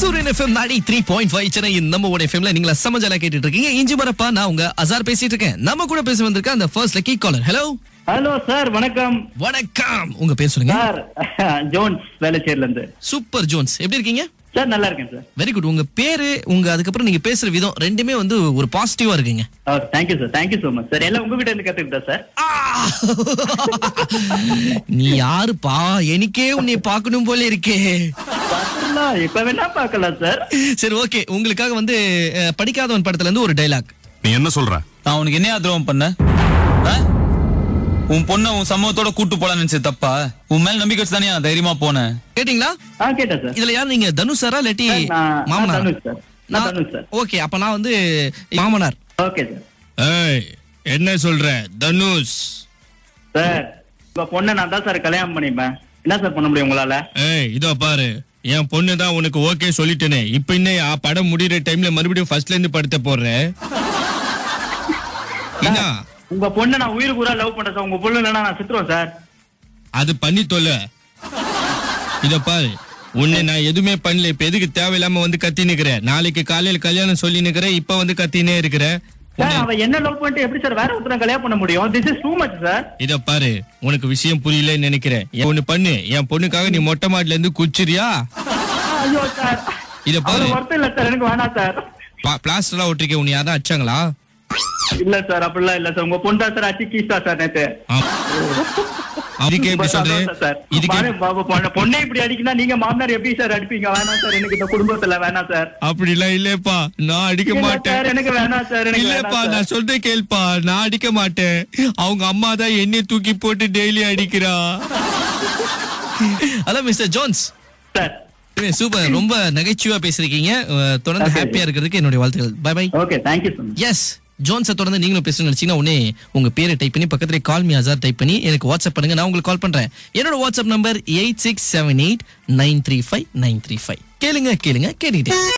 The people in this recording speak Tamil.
சூரியன் எஃப்எம் நாடி த்ரீ பாயிண்ட் ஃபைவ் சென்னை நம்ம உடைய எஃப்எம்ல நீங்களா சமஜாலா கேட்டுட்டு இருக்கீங்க இஞ்சி மரப்பா நான் உங்க அசார் பேசிட்டு இருக்கேன் நம்ம கூட பேச வந்திருக்க அந்த first lucky caller hello hello sir வணக்கம் வணக்கம் உங்க பேர் சொல்லுங்க சார் ஜோன்ஸ் வேலைச்சேரில இருந்து சூப்பர் ஜோன்ஸ் எப்படி இருக்கீங்க சார் நல்லா இருக்கேன் சார் வெரி குட் உங்க பேரு உங்க அதுக்கப்புறம் நீங்க பேசுற விதம் ரெண்டுமே வந்து ஒரு பாசிட்டிவா இருக்குங்க thank you sir thank you so much sir எல்லாம் உங்ககிட்ட இருந்து கத்துக்கிட்டா சார் ஆ! நீ யாருப்பா எனக்கே உன்னை பார்க்கணும் போல இருக்கே பார்த்துடலாம் இப்ப வேணா பார்க்கலாம் சார் சரி ஓகே உங்களுக்காக வந்து அஹ், படிக்காதவன் படத்துல இருந்து ஒரு டைலாக் நீ என்ன சொல்ற நான் உனக்கு என்ன துரோகம் பண்ண ஆ? உன் பொண்ண உன் சமூகத்தோட கூட்டு போல நினைச்சது தப்பா உன் மேல நம்பிக்கை வச்சு தானே நான் தைரியமா போனேன் கேட்டீங்களா ஆ கேட்டேன் சார் இதுல யார் நீங்க தனுஷ் சாரா இல்லாட்டி சார், நான் நான் மாமனார் தனுஷ் சார் நான் தனுஷ் சார் ஓகே அப்ப நான் வந்து மாமனார் ஓகே சார் ஏய் என்ன சொல்ற தனுஷ் சார் உங்க பொண்ணை நான் தான் சார் கல்யாணம் பண்ணிப்பேன் என்ன சார் பண்ண முடியும் உங்களால ஏய் இதோ பாரு என் பொண்ணு தான் உனக்கு ஓகே சொல்லிட்டேனே இப்ப இன்னும் படம் முடியிற டைம்ல மறுபடியும் ஃபர்ஸ்ட்ல இருந்து படுத்த போடுறேன் என்ன உங்க பொண்ணை நான் உயிர் பூரா லவ் பண்றேன் சார் உங்க பொண்ணு இல்லைன்னா நான் சித்துருவேன் சார் அது பண்ணி தொல்ல இத பாரு உன்னை நான் எதுவுமே பண்ணல இப்ப எதுக்கு தேவையில்லாம வந்து கத்தி நிக்கிற நாளைக்கு காலையில கல்யாணம் சொல்லி நிக்கிற இப்ப வந்து கத்தினே இருக்கிற சார் அவன் என்ன லவ் பண்ணிட்டு எப்படி சார் வேற ஒருத்தர கல்யாணம் பண்ண முடியும் this is too much sir இத பாரு உனக்கு விஷயம் புரியலன்னு நினைக்கிறேன் ஒண்ணு பண்ணு என் பொண்ணுக்காக நீ மொட்டை மாடில இருந்து குச்சிரியா ஐயோ சார் இத பாரு. அவ்வளவு வருத்தம் இல்ல சார் எனக்கு வேணாம் சார் பிளாஸ்டரா ஒட்டிருக்க உன்னை யாரும் அடிச்சாங்களா இல்ல சார் அப்படிலாம் இல்ல சார் உங்க பொண்ணு தான் சார் அச்சி கீஸ்டா சார் நேத்து ஆ. இதுக்கு எப்படி சொல்ற சார் இதுக்கு பாரு, பாபு, பொண்ணு- பொண்ணை இப்படி அடிக்கினா நீங்க மாமனார் எப்படி சார் அடிப்பீங்க வேணாம் சார் எனக்கு இந்த குடும்பத்துல வேணாம் சார் அப்படிலாம் இல்லப்பா நான் அடிக்க இல்ல மாட்டேன் சார், எனக்கு வேணாம் சார் எனக்கு இல்லப்பா வேணாம் நான் சொல்றேன் கேள்ப்பா நான் அடிக்க மாட்டேன் அவங்க அம்மா தான் என்னை தூக்கி போட்டு டெய்லி அடிக்கிறா hello mister Jones sir super ரொம்ப நகைச்சுவா பேசிருக்கீங்க அஹ், தொடர்ந்து Okay. ஹாப்பியா இருக்கிறதுக்கு என்னுடைய வாழ்த்துக்கள் bye bye okay thank you so much S ஜோன்ஸை தொடர்ந்து நீங்களும் பேசணும்னு நினைச்சீங்கன்னா உடனே உங்க பேரை டைப் பண்ணி பக்கத்துல கால் மீ அசார் டைப் பண்ணி எனக்கு வாட்ஸ்அப் பண்ணுங்க நான் உங்களுக்கு கால் பண்றேன் என்னோட WhatsApp number eight six seven eight nine three five nine three five கேளுங்க கேளுங்க கேட்டுக்கிட்டே